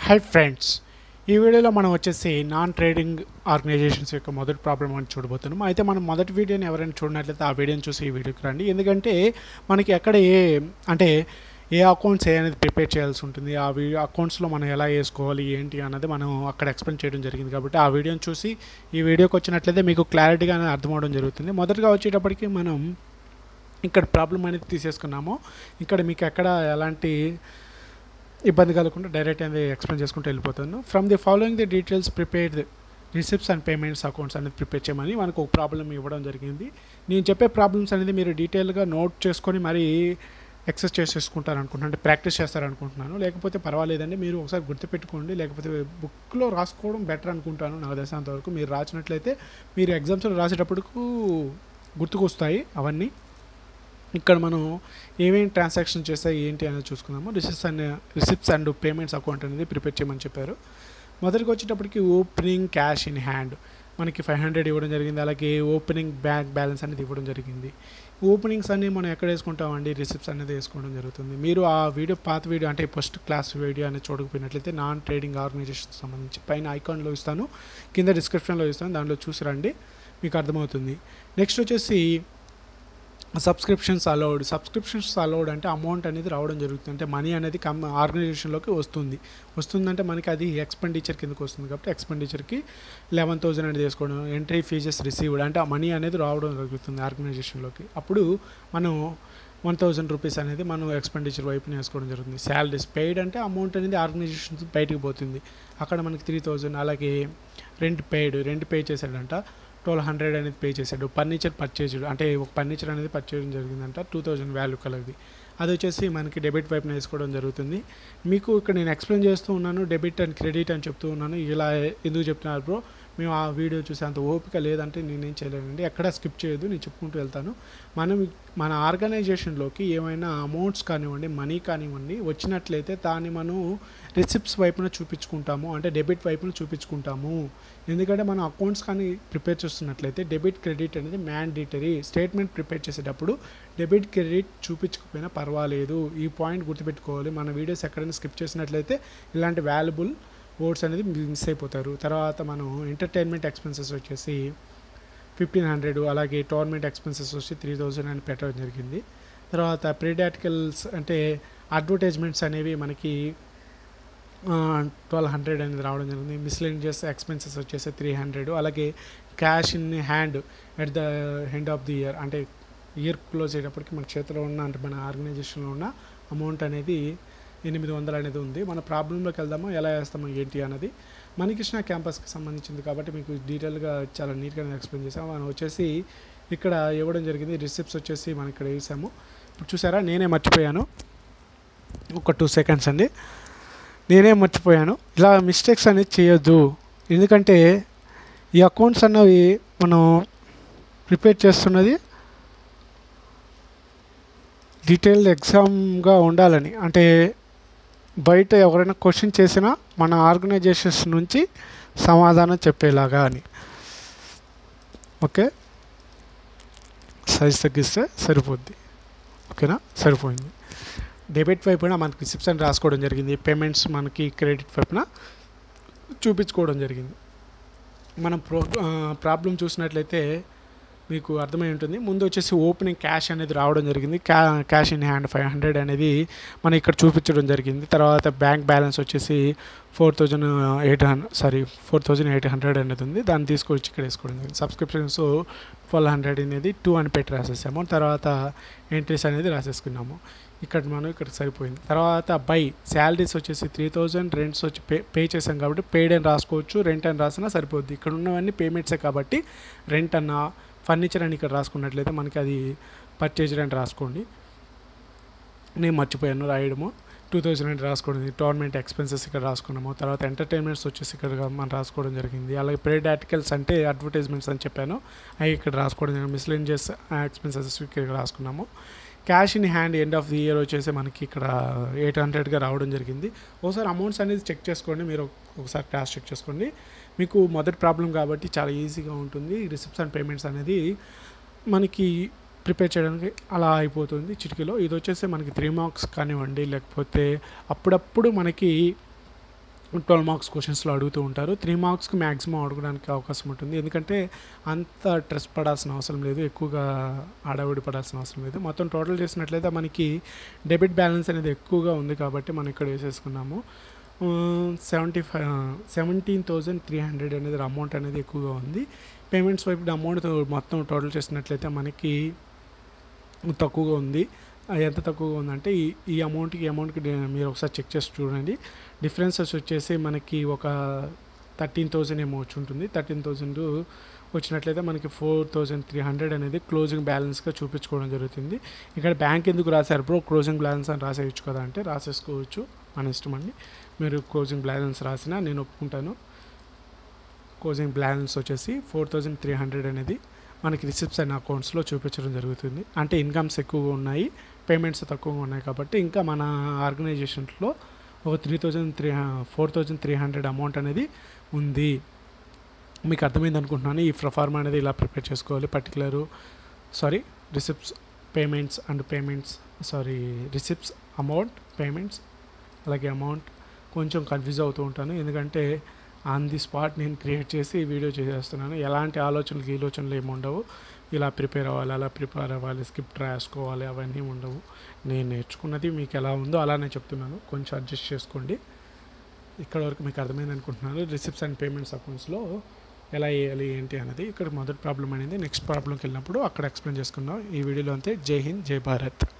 hi friends ఈ వీడియోలో మనం వచ్చేసి నాన్ ట్రేడింగ్ ఆర్గనైజేషన్స్ యొక్క మొదటి ప్రాబ్లం అని చూడబోతున్నాం అయితే మనం మొదటి వీడియోని ఎవరైనా చూడనట్లయితే ఆ వీడియోని చూసి ఈ వీడియోకి రండి ఎందుకంటే మనకి ఎక్కడ ఏ అంటే ఏ అకౌంట్స్ ఏ అనేది ప్రిపేర్ చేయాల్సి ఉంటుంది ఆ వీ అకౌంట్స్లో మనం ఎలా వేసుకోవాలి ఏంటి అన్నది మనం అక్కడ ఎక్స్ప్లెయిన్ చేయడం జరిగింది కాబట్టి ఆ వీడియోని చూసి ఈ వీడియోకి వచ్చినట్లయితే మీకు క్లారిటీగా అనేది అర్థమవడం జరుగుతుంది మొదటగా వచ్చేటప్పటికి మనం ఇక్కడ ప్రాబ్లం అనేది తీసేసుకున్నాము ఇక్కడ మీకు ఎక్కడ ఎలాంటి ఇబ్బంది కలగకుండా డైరెక్ట్ అనేది ఎక్స్ప్లెయిన్ చేసుకుంటూ వెళ్ళిపోతాను from the following the details prepared receipts and payments accounts అనేది ప్రిపేర్ చేయమని మనకు ఒక ప్రాబ్లం ఇవ్వడం జరిగింది నేను చెప్పే ప్రాబ్లమ్స్ అనేది మీరు డీటెయిల్గా నోట్ చేసుకొని మరి ఎక్సెస్ చేసేసుకుంటారు అనుకుంటున్నాను అంటే ప్రాక్టీస్ చేస్తారనుకుంటున్నాను లేకపోతే పర్వాలేదండి మీరు ఒకసారి గుర్తుపెట్టుకోండి లేకపోతే బుక్లో రాసుకోవడం బెటర్ అనుకుంటాను నాకు తెలిసినంత వరకు మీరు రాసినట్లయితే మీరు ఎగ్జామ్స్లో రాసేటప్పటికు గుర్తుకొస్తాయి అవన్నీ ఇక్కడ మనం ఏమేమి ట్రాన్సాక్షన్ చేస్తాయి ఏంటి అనేది చూసుకుందాము receipts and receipts and payments account అనేది ప్రిపేర్ చేయమని చెప్పారు మొదటికి వచ్చేటప్పటికి ఓపెనింగ్ క్యాష్ ఇన్ హ్యాండ్ మనకి ఫైవ్ హండ్రెడ్ ఇవ్వడం జరిగింది అలాగే ఓపెనింగ్ బ్యాంక్ బ్యాలెన్స్ అనేది ఇవ్వడం జరిగింది ఓపెనింగ్స్ అన్ని మనం ఎక్కడ వేసుకుంటామండి రిసిప్ట్స్ అనేది వేసుకోవడం జరుగుతుంది మీరు ఆ వీడియో పాత వీడియో అంటే ఫస్ట్ క్లాస్ వీడియో అనేది చూడకపోయినట్లయితే నాన్ ట్రేడింగ్ ఆర్గనైజేషన్ సంబంధించి పైన ఐకాన్లో ఇస్తాను కింద డిస్క్రిప్షన్లో ఇస్తాను దాంట్లో చూసి రండి మీకు అర్థమవుతుంది నెక్స్ట్ వచ్చేసి సబ్స్క్రిప్షన్స్ అలౌడ్ సబ్స్క్రిప్షన్స్ అలౌడ్ అంటే అమౌంట్ అనేది రావడం జరుగుతుంది అంటే మనీ అనేది కమ్ ఆర్గనైజేషన్లోకి వస్తుంది వస్తుందంటే మనకి అది ఎక్స్పెండిచర్ కిందకి వస్తుంది కాబట్టి ఎక్స్పెండిచర్కి లెవెన్ థౌసండ్ అనేది తీసుకోవడం ఎంట్రీ ఫీజెస్ రిసీవ్డ్ అంటే ఆ మనీ అనేది రావడం జరుగుతుంది ఆర్గనైజేషన్లోకి అప్పుడు మనం వన్ థౌజండ్ రూపీస్ అనేది మనం ఎక్స్పెండిచర్ వైపున వేసుకోవడం జరుగుతుంది శాలరీస్ పెయిడ్ అంటే అమౌంట్ అనేది ఆర్గనైజేషన్ బయటకు పోతుంది అక్కడ మనకి త్రీ థౌజండ్ అలాగే రెంట్ పెయిడ్ రెంట్ పే చేశాడంట ట్వెల్వ్ హండ్రెడ్ అనేది పే చేశాడు ఫర్నిచర్ పర్చేజ్ అంటే ఒక ఫర్నిచర్ అనేది పర్చేజ్ జరిగిందంట టూ థౌజండ్ వాల్యూ కలది అది వచ్చేసి మనకి డెబిట్ వైపున వేసుకోవడం జరుగుతుంది మీకు ఇక్కడ నేను ఎక్స్ప్లెయిన్ చేస్తూ ఉన్నాను డెబిట్ అండ్ క్రెడిట్ అని చెప్తూ ఉన్నాను ఇలా ఎందుకు చెప్తున్నారు బ్రో మేము ఆ వీడియో చూసే అంత ఓపిక లేదంటే నేనేం చేయలేనండి ఎక్కడ స్కిప్ చేయదు నేను చెప్పుకుంటూ వెళ్తాను మనం మన ఆర్గనైజేషన్లోకి ఏమైనా అమౌంట్స్ కానివ్వండి మనీ కానివ్వండి వచ్చినట్లయితే దాన్ని మనం రిసిప్ట్స్ వైపున చూపించుకుంటాము అంటే డెబిట్ వైపున చూపించుకుంటాము ఎందుకంటే మనం అకౌంట్స్ కానీ ప్రిపేర్ చేస్తున్నట్లయితే డెబిట్ క్రెడిట్ అనేది మ్యాండేటరీ స్టేట్మెంట్ ప్రిపేర్ చేసేటప్పుడు డెబిట్ క్రెడిట్ చూపించకపోయినా పర్వాలేదు ఈ పాయింట్ గుర్తుపెట్టుకోవాలి మన వీడియోస్ ఎక్కడైనా స్కిప్ చేసినట్లయితే ఇలాంటి వాల్యుబుల్ వర్డ్స్ అనేది మిస్ అయిపోతారు తర్వాత మనం ఎంటర్టైన్మెంట్ ఎక్స్పెన్సెస్ వచ్చేసి ఫిఫ్టీన్ హండ్రెడ్ అలాగే టోర్నమెంట్ ఎక్స్పెన్సెస్ వచ్చి త్రీ థౌజండ్ అని పెట్టడం జరిగింది తర్వాత ప్రీడాటికల్స్ అంటే అడ్వర్టైజ్మెంట్స్ అనేవి మనకి ట్వెల్వ్ హండ్రెడ్ అనేది రావడం జరిగింది మిస్లెనియస్ ఎక్స్పెన్సెస్ వచ్చేసి త్రీ హండ్రెడ్ అలాగే cash in hand at the end of the year అంటే ఇయర్ క్లోజ్ అయ్యేటప్పటికి మన చేతిలో ఉన్న అంటే మన ఆర్గనైజేషన్లో ఉన్న అమౌంట్ అనేది ఎనిమిది వందలు అనేది ఉంది మన ప్రాబ్లంలోకి వెళ్దాము ఎలా వేస్తాము ఏంటి అన్నది మణికృష్ణ క్యాంపస్కి సంబంధించింది కాబట్టి మీకు డీటెయిల్గా చాలా నీట్గా ఎక్స్ప్లెయిన్ చేసాము మనం వచ్చేసి ఇక్కడ ఇవ్వడం జరిగింది రిసిప్ట్స్ వచ్చేసి మనం ఇక్కడ వేసాము ఇప్పుడు చూసారా నేనే మర్చిపోయాను ఒక టూ సెకండ్స్ అండి నేనే మర్చిపోయాను ఇలా మిస్టేక్స్ అనేది చేయొద్దు ఎందుకంటే ఈ అకౌంట్స్ అన్నవి మనం ప్రిపేర్ చేస్తున్నది డీటెయిల్డ్ ఎగ్జామ్గా ఉండాలని అంటే బయట ఎవరైనా క్వశ్చన్ చేసినా మన ఆర్గనైజేషన్స్ నుంచి సమాధానం చెప్పేలాగా అని ఓకే సైజ్ తగ్గిస్తే సరిపోద్ది ఓకేనా సరిపోయింది డెబిట్ వైపున మనకి రిసిప్ట్స్ అని రాసుకోవడం జరిగింది పేమెంట్స్ మనకి క్రెడిట్ వైపున చూపించుకోవడం జరిగింది మనం ప్రో ప్రాబ్లం చూసినట్లయితే మీకు అర్థమై ఉంటుంది ముందు వచ్చేసి ఓపెనింగ్ క్యాష్ అనేది రావడం జరిగింది క్యా cash in hand five hundred అనేది మనం ఇక్కడ చూపించడం జరిగింది తర్వాత బ్యాంక్ బ్యాలెన్స్ వచ్చేసి four thousand eight hundred sorry four thousand eight hundred అనేది ఉంది దాన్ని తీసుకొచ్చి ఇక్కడ వేసుకోవడం జరిగింది సబ్స్క్రిప్షన్స్ ట్వెల్వ్ హండ్రెడ్ అనేది టూ అని పెట్టి రాసేసాము తర్వాత ఎంట్రీస్ అనేది రాసేసుకున్నాము ఇక్కడ మనం ఇక్కడ సరిపోయింది తర్వాత బై శాలరీస్ వచ్చేసి త్రీ థౌజండ్ రెంట్స్ వచ్చి పే పే చేసాం కాబట్టి పెయిడ్ అని రాసుకోవచ్చు రెంట్ అని రాసినా సరిపోద్ది ఇక్కడ ఉన్నవన్నీ పేమెంట్సే కాబట్టి రెంట్ అన్న ఫర్నిచర్ అని ఇక్కడ రాసుకున్నట్లయితే మనకి అది పర్చేజ్ అని రాసుకోండి నేను మర్చిపోయాను రాయడము టూ థౌజండ్ అని రాసుకోవడం టోర్నమెంట్ ఎక్స్పెన్సెస్ ఇక్కడ రాసుకున్నాము తర్వాత ఎంటర్టైన్మెంట్స్ వచ్చేసి ఇక్కడ మనం రాసుకోవడం జరిగింది అలాగే ప్రేడ్ ఆర్టికల్స్ అంటే అడ్వర్టైజ్మెంట్స్ అని చెప్పాను అవి ఇక్కడ రాసుకోవడం జరిగింది మిస్లెంజియస్ ఎక్స్పెన్సెస్ ఇక్కడ రాసుకున్నాము cash in hand end of the year వచ్చేసి మనకి ఇక్కడ ఎయిట్ హండ్రెడ్గా రావడం జరిగింది ఒకసారి అమౌంట్స్ అనేది చెక్ చేసుకోండి మీరు ఒకసారి క్యాష్ చెక్ చేసుకోండి మీకు మొదటి ప్రాబ్లం కాబట్టి చాలా ఈజీగా ఉంటుంది రిసిప్ట్స్ అండ్ పేమెంట్స్ అనేది మనకి ప్రిపేర్ చేయడానికి అలా అయిపోతుంది చిటికీలో ఇది వచ్చేసి మనకి త్రీ మార్క్స్ కానివ్వండి లేకపోతే అప్పుడప్పుడు మనకి ట్వెల్వ్ మార్క్స్ క్వశ్చన్స్లో అడుగుతూ ఉంటారు త్రీ మార్క్స్కి మ్యాక్సిమం అడగడానికి అవకాశం ఉంటుంది ఎందుకంటే అంత స్ట్రెస్ పడాల్సిన అవసరం లేదు ఎక్కువగా ఆడవిడి పడాల్సిన అవసరం లేదు మొత్తం టోటల్ చేసినట్లయితే మనకి డెబిట్ బ్యాలెన్స్ అనేది ఎక్కువగా ఉంది కాబట్టి మనం ఇక్కడ వేసేసుకున్నాము seventy five seventeen thousand three hundred అనేది అమౌంట్ అనేది ఎక్కువగా ఉంది పేమెంట్స్ వైపు అమౌంట్ మొత్తం టోటల్ చేసినట్లయితే మనకి తక్కువగా ఉంది అది ఎంత తక్కువగా ఉందంటే ఈ ఈ అమౌంట్కి ఈ అమౌంట్కి డి- మీరు ఒకసారి చెక్ చేసి చూడండి డిఫరెన్సెస్ వచ్చేసి మనకి ఒక థర్టీన్ థౌజండ్ ఏమో వచ్చి ఉంటుంది థర్టీన్ థౌజండ్ వచ్చినట్లయితే మనకి ఫోర్ థౌజండ్ త్రీ హండ్రెడ్ అనేది క్లోజింగ్ బ్యాలెన్స్గా చూపించుకోవడం జరుగుతుంది ఇక్కడ బ్యాంక్ ఎందుకు రాశారు బ్రో క్లోజింగ్ బ్యాలెన్స్ అని రాసేయచ్చు కదా అంటే రాసేసుకోవచ్చు మన ఇష్టం అండి మీరు క్లోజింగ్ బ్యాలెన్స్ రాసినా నేను ఒప్పుకుంటాను క్లోజింగ్ బ్యాలెన్స్ వచ్చేసి ఫోర్ థౌజండ్ త్రీ హండ్రెడ్ అనేది మనకి రిసిప్ట్స్ అండ్ అకౌంట్స్లో చూపించడం జరుగుతుంది అంటే ఇన్కమ్స్ ఎక్కువగా ఉన్నాయి పేమెంట్స్ తక్కువగా ఉన్నాయి కాబట్టి ఇంకా మన ఆర్గనైజేషన్లో ఒక three thousand three four thousand three hundred amount అనేది ఉంది మీకు అర్థమైంది అనుకుంటున్నాను ఈ ప్రొఫార్మా అనేది ఇలా ప్రిపేర్ చేసుకోవాలి particular sorry receipts payments and payments sorry receipts amount payments అలాగే అమౌంట్ కొంచెం కన్ఫ్యూజ్ అవుతూ ఉంటాను ఎందుకంటే ఆన్ ది స్పాట్ నేను క్రియేట్ చేసి వీడియో చేసేస్తున్నాను ఎలాంటి ఆలోచనలు ఆలోచనలు ఏమి ఉండవు ఇలా ప్రిపేర్ అవ్వాలి అలా ప్రిపేర్ అవ్వాలి స్క్రిప్ట్ రాసుకోవాలి అవన్నీ ఉండవు నేను నేర్చుకున్నది మీకు ఎలా ఉందో అలానే చెప్తున్నాను కొంచెం అడ్జస్ట్ చేసుకోండి ఇక్కడ వరకు మీకు అర్థమైంది అనుకుంటున్నాను రిసిప్ట్స్ అండ్ పేమెంట్స్ అకౌంట్స్లో ఎలా వేయాలి ఏంటి అనేది ఇక్కడ మొదటి ప్రాబ్లం అనేది నెక్స్ట్ ప్రాబ్లంకి వెళ్ళినప్పుడు అక్కడ ఎక్స్ప్లెయిన్ చేసుకుందాం ఈ వీడియోలో అంతే జై హింద్ జై భారత్